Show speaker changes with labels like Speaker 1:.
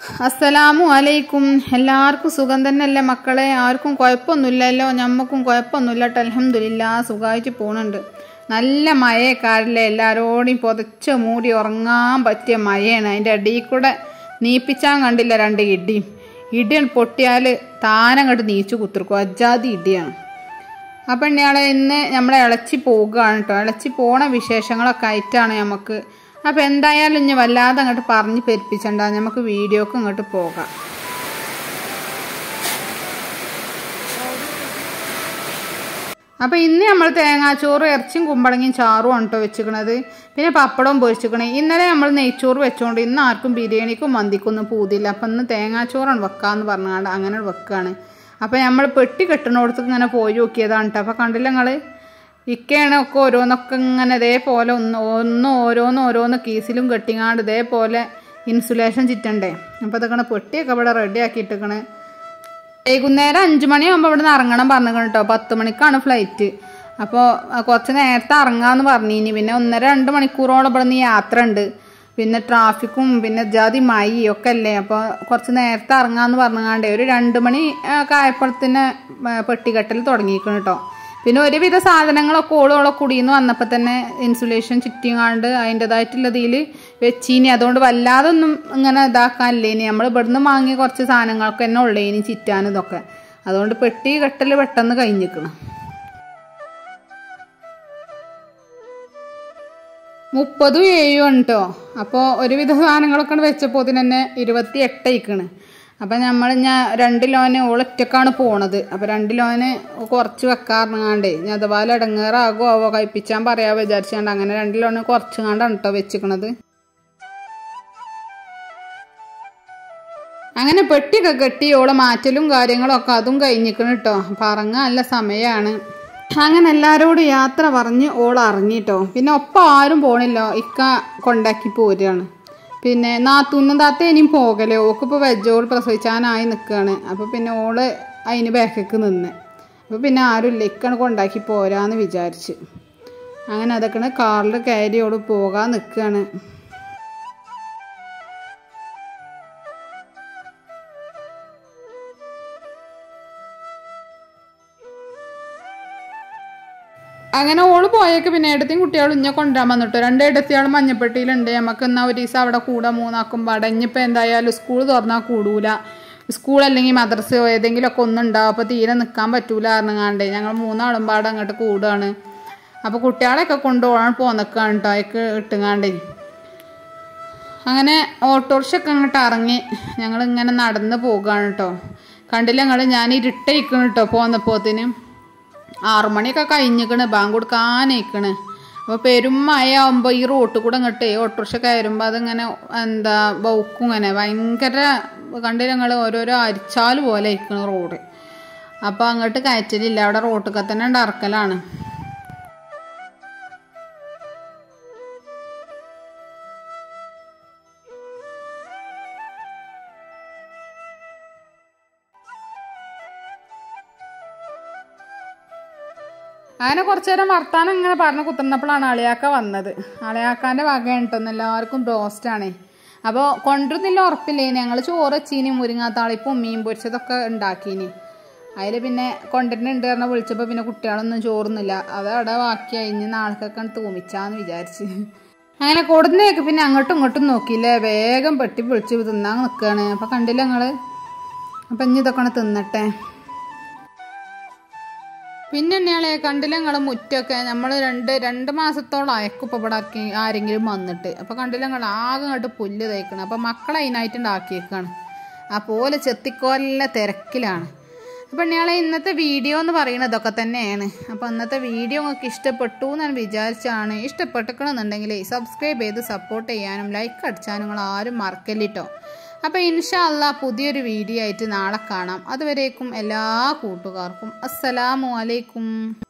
Speaker 1: അസ്സലാമു അലൈക്കും എല്ലാവർക്കും സുഖം തന്നെയല്ലേ മക്കളെ ആർക്കും കുഴപ്പമൊന്നുമില്ലല്ലോ ഞമ്മക്കും കുഴപ്പമൊന്നുമില്ല കേട്ടോ അലഹമില്ല സുഖമായിട്ട് പോണുണ്ട് നല്ല മഴയെക്കാരില്ലേ എല്ലാവരോടും പുതച്ച് മൂടി ഉറങ്ങാൻ പറ്റിയ മഴയാണ് അതിൻ്റെ അടിയിൽ കൂടെ നീപ്പിച്ചാൻ കണ്ടില്ല രണ്ട് ഇടിയും ഇടിയൻ പൊട്ടിയാൽ താനങ്ങോട്ട് നീച്ചു കുത്തിർക്കും അജാതി ഇടിയാണ് അപ്പം ഇയാളെ ഇന്ന് നമ്മളെ ഇളച്ചി പോകുകയാണ് കേട്ടോ ഇളച്ചി പോണ വിശേഷങ്ങളൊക്കെ ആയിട്ടാണ് നമുക്ക് അപ്പം എന്തായാലും ഇനി വല്ലാതെ അങ്ങോട്ട് പറഞ്ഞ് പെരുപ്പിച്ചണ്ട നമുക്ക് വീഡിയോക്ക് ഇങ്ങോട്ട് പോകാം അപ്പം ഇന്ന് നമ്മൾ തേങ്ങാച്ചോറ് ഇറച്ചിയും കുമ്പളങ്ങിയും ചാറും ആണ് കേട്ടോ വെച്ചിക്കണത് പിന്നെ പപ്പടവും പൊരിച്ചിക്കണേ ഇന്നലെ നമ്മൾ നെയ്ച്ചോറ് വെച്ചോണ്ട് ഇന്ന് ആർക്കും ബിരിയാണിക്കും മന്തിക്കൊന്നും പൂതില്ല അപ്പം ഇന്ന് തേങ്ങാച്ചോറാണ് വെക്കാന്ന് പറഞ്ഞാണ്ട് അങ്ങനെ വെക്കുകയാണ് അപ്പം നമ്മൾ പെട്ടി കെട്ടണോടത്ത് ഇങ്ങനെ പോയി നോക്കിയതാണ് കേട്ടോ അപ്പം കണ്ടില്ല നിങ്ങൾ ഇക്കയാണ് ഒക്കെ ഓരോന്നൊക്കെ ഇങ്ങനെ ഇതേപോലെ ഒന്ന് ഒന്ന് ഓരോന്ന് ഓരോന്ന് കീസിലും കെട്ടിങ്ങാണ്ട് ഇതേപോലെ ഇൻസുലേഷൻ ചിറ്റണ്ടേ അപ്പോൾ ഇതൊക്കെ പെട്ടിയൊക്കെ ഇവിടെ റെഡി ആക്കിയിട്ടിക്കണ് വൈകുന്നേരം അഞ്ച് മണിയാകുമ്പോൾ ഇവിടെ നിന്ന് ഇറങ്ങണം പറഞ്ഞു കേട്ടോ പത്ത് മണിക്കാണ് ഫ്ലൈറ്റ് അപ്പോൾ കുറച്ച് നേരത്തെ ഇറങ്ങാമെന്ന് പറഞ്ഞിനി പിന്നെ ഒന്നര രണ്ട് മണിക്കൂറോളം ഇവിടെ നിന്ന് യാത്ര ഉണ്ട് പിന്നെ ട്രാഫിക്കും പിന്നെ ജാതി മഴ ഒക്കെ അല്ലേ അപ്പോൾ കുറച്ച് നേരത്തെ ഇറങ്ങാമെന്ന് പറഞ്ഞാണ്ടേ ഒരു രണ്ട് മണി ഒക്കെ ആയപ്പോഴത്തേന് പെട്ടികെട്ടൽ തുടങ്ങിയിരിക്കണം കേട്ടോ പിന്നെ ഒരുവിധ സാധനങ്ങളൊക്കെ ഓളോളെ കുടിയെന്ന് വന്നപ്പോൾ തന്നെ ഇൻസുലേഷൻ ചുറ്റിങ്ങാണ്ട് അതിൻ്റെതായിട്ടുള്ള ഇതിൽ വെച്ചീനി അതുകൊണ്ട് വല്ലാതെ ഒന്നും ഇങ്ങനെ ഇതാക്കാനില്ലേ ഇനി നമ്മൾ ഇവിടുന്ന് വാങ്ങിയ കുറച്ച് സാധനങ്ങളൊക്കെ തന്നെ ഉള്ളേനി ചിറ്റാനും ഇതൊക്കെ അതുകൊണ്ട് പെട്ടി കെട്ടൽ പെട്ടെന്ന് കഴിഞ്ഞിക്കണം മുപ്പതും ഏഴും ആണ് കേട്ടോ അപ്പോൾ ഒരുവിധ സാധനങ്ങളൊക്കെ വെച്ചപ്പോൾ തന്നെ ഇരുപത്തി എട്ടയിക്കണ് അപ്പം നമ്മൾ ഞാൻ രണ്ട് ലോന് ഓളൊറ്റക്കാണ് പോണത് അപ്പം രണ്ട് ലോന് കുറച്ച് വെക്കാറുങ്ങാണ്ടേ ഞാൻ അതുപോലെ ഇടങ്ങേറാകോ ആവോ കഴിപ്പിച്ചാൻ പറയാ വിചാരിച്ചാണ്ട് അങ്ങനെ രണ്ട് ലോന് കുറച്ച് കണ്ടാണ് കേട്ടോ വെച്ചിക്കണത് അങ്ങനെ പെട്ടിയൊക്കെ കെട്ടി ഓളെ മാറ്റലും കാര്യങ്ങളും ഒക്കെ അതും കഴിഞ്ഞിക്കണം കേട്ടോ പറഞ്ഞ നല്ല സമയമാണ് അങ്ങനെ എല്ലാവരോടും യാത്ര പറഞ്ഞ് ഓൾ ഇറങ്ങിട്ടോ പിന്നെ ഒപ്പം ആരും പോണില്ല ഇക്ക കൊണ്ടാക്കി പോരുകയാണ് പിന്നെ നാത്തൂന്നും താത്ത ഇനിയും പോകലേ ഓക്കിപ്പോൾ വെജോൾ പ്രസവിച്ചാനായി നിൽക്കുകയാണ് അപ്പോൾ പിന്നെ ഓള് അതിന് ബാക്കിക്ക് നിന്ന് അപ്പോൾ പിന്നെ ആരുമില്ല ഇക്കാണ് കൊണ്ടാക്കി പോരാന്ന് വിചാരിച്ച് അങ്ങനെ അതൊക്കെയാണ് കാറിൽ കയറി ഓള് പോകാൻ നിൽക്കുകയാണ് അങ്ങനെ ഓള് പോയേക്ക് പിന്നെ ഏടത്തെയും കുട്ടികളും ഇഞ്ഞ കൊണ്ടുവരാൻ വന്നിട്ട് രണ്ട് ഏടത്തിയാളും മഞ്ഞപ്പെട്ടിയിലുണ്ട് നമുക്ക് എന്നാ ഒരു ദിവസം അവിടെ കൂടെ മൂന്നാക്കുമ്പോൾ അടഞ്ഞിപ്പോൾ എന്തായാലും സ്കൂൾ തുറന്നാൽ കൂടൂല സ്കൂൾ അല്ലെങ്കിൽ മദ്രസയോ ഏതെങ്കിലുമൊക്കെ ഒന്നുണ്ടാവും അപ്പോൾ തീരെ നിൽക്കാൻ പറ്റൂല പറഞ്ഞാണ്ടേ ഞങ്ങൾ മൂന്നാളും പാടെ അങ്ങോട്ട് കൂടുകയാണ് അപ്പോൾ കുട്ടികളെയൊക്കെ കൊണ്ടുപോകാൻ പോന്നൊക്കെയാണ് കേട്ടോ അയക്ക് ഇട്ടുങ്ങാണ്ടേ അങ്ങനെ ഓട്ടോറിക്ഷയൊക്കെ അങ്ങോട്ട് ഇറങ്ങി ഞങ്ങൾ ഇങ്ങനെ നടന്ന് പോകുകയാണ് കേട്ടോ കണ്ടില്ല ഞങ്ങൾ ഞാൻ ഇരുട്ടയിക്കണം കേട്ടോ പോന്നപ്പോത്തിന് ആറുമണിയൊക്കെ കഴിഞ്ഞിക്കണ് ബാങ്ക് കൊടുക്കാനയിക്കണ് അപ്പോൾ പെരുമഴ ആകുമ്പോൾ ഈ റോട്ടിൽ കൂടെ ഇങ്ങോട്ട് ഓട്ടോറിക്ഷ കയറുമ്പോൾ അതിങ്ങനെ എന്താ ബൗക്കും ഇങ്ങനെ ഭയങ്കര കണ്ട് ഞങ്ങൾ ഓരോരോ അരിച്ചാൽ പോലെ ഇരിക്കണ റോഡ് അപ്പോൾ അങ്ങോട്ട് കയറ്റലില്ല അവിടെ റോട്ടിൽ തന്നെ ഇറക്കലാണ് അങ്ങനെ കുറച്ചു നേരം വർത്താനം ഇങ്ങനെ പറഞ്ഞ് കുത്തുന്നപ്പോഴാണ് അളിയാക്ക വന്നത് അളിയാക്കാൻ്റെ വകയാണ് കേട്ടോ എല്ലാവർക്കും ബ്രോസ്റ്റാണേ അപ്പോൾ കൊണ്ടുവരുന്നില്ല ഉറപ്പില്ലേ ഞങ്ങൾ ചോറ് വെച്ചീനി മുരിങ്ങാത്താളിപ്പും മീൻ പൊരിച്ചതൊക്കെ ഉണ്ടാക്കീനി അതിൽ പിന്നെ കൊണ്ടുവരുന്നുണ്ട് പറഞ്ഞാൽ വിളിച്ചപ്പോൾ പിന്നെ കുട്ടികളൊന്നും ചോറുന്നില്ല അത് അവിടെ ബാക്കിയായി ഇനി നാളേക്കൊക്കെ തൂമിച്ചാന്ന് വിചാരിച്ച് അങ്ങനെ കൊടുന്നേക്ക് പിന്നെ അങ്ങോട്ടും ഇങ്ങോട്ടും നോക്കിയില്ലേ വേഗം പെട്ടി വിളിച്ച് തിന്നാൻ നിൽക്കുകയാണ് അപ്പോൾ കണ്ടില്ല ഞങ്ങൾ അപ്പം ഇനി ഇതൊക്കെ തിന്നട്ടെ പിന്നെ തന്നെയാളെ കണ്ടില്ല ഞങ്ങൾ മുറ്റൊക്കെ നമ്മൾ രണ്ട് രണ്ട് മാസത്തോളം അയക്കും ഇപ്പോൾ ഇവിടെ ആക്കി ആരെങ്കിലും വന്നിട്ട് അപ്പോൾ കണ്ടില്ല ഞങ്ങൾ ആകെ അങ്ങോട്ട് പുല്ല് തേക്കണം അപ്പോൾ മക്കളെ അതിനായിട്ട് ഉണ്ടാക്കിയേക്കാണ് ആ പോലെ ചെത്തിക്കോലെ തിരക്കിലാണ് അപ്പം ഞങ്ങളെ ഇന്നത്തെ വീഡിയോ എന്ന് പറയുന്നത് ഇതൊക്കെ തന്നെയാണ് അപ്പോൾ ഇന്നത്തെ വീഡിയോ നിങ്ങൾക്ക് ഇഷ്ടപ്പെട്ടു എന്ന് ഞാൻ വിചാരിച്ചാണ് ഇഷ്ടപ്പെട്ടിക്കണമെന്നുണ്ടെങ്കിൽ സബ്സ്ക്രൈബ് ചെയ്ത് സപ്പോർട്ട് ചെയ്യാനും ലൈക്ക് അടിച്ചാനും നിങ്ങൾ ആരും മറക്കല്ലിട്ടോ അപ്പോൾ ഇൻഷാ അല്ലാ പുതിയൊരു വീഡിയോ ആയിട്ട് നാളെ കാണാം അതുവരേക്കും എല്ലാ കൂട്ടുകാർക്കും അസ്സലാമു അലൈക്കും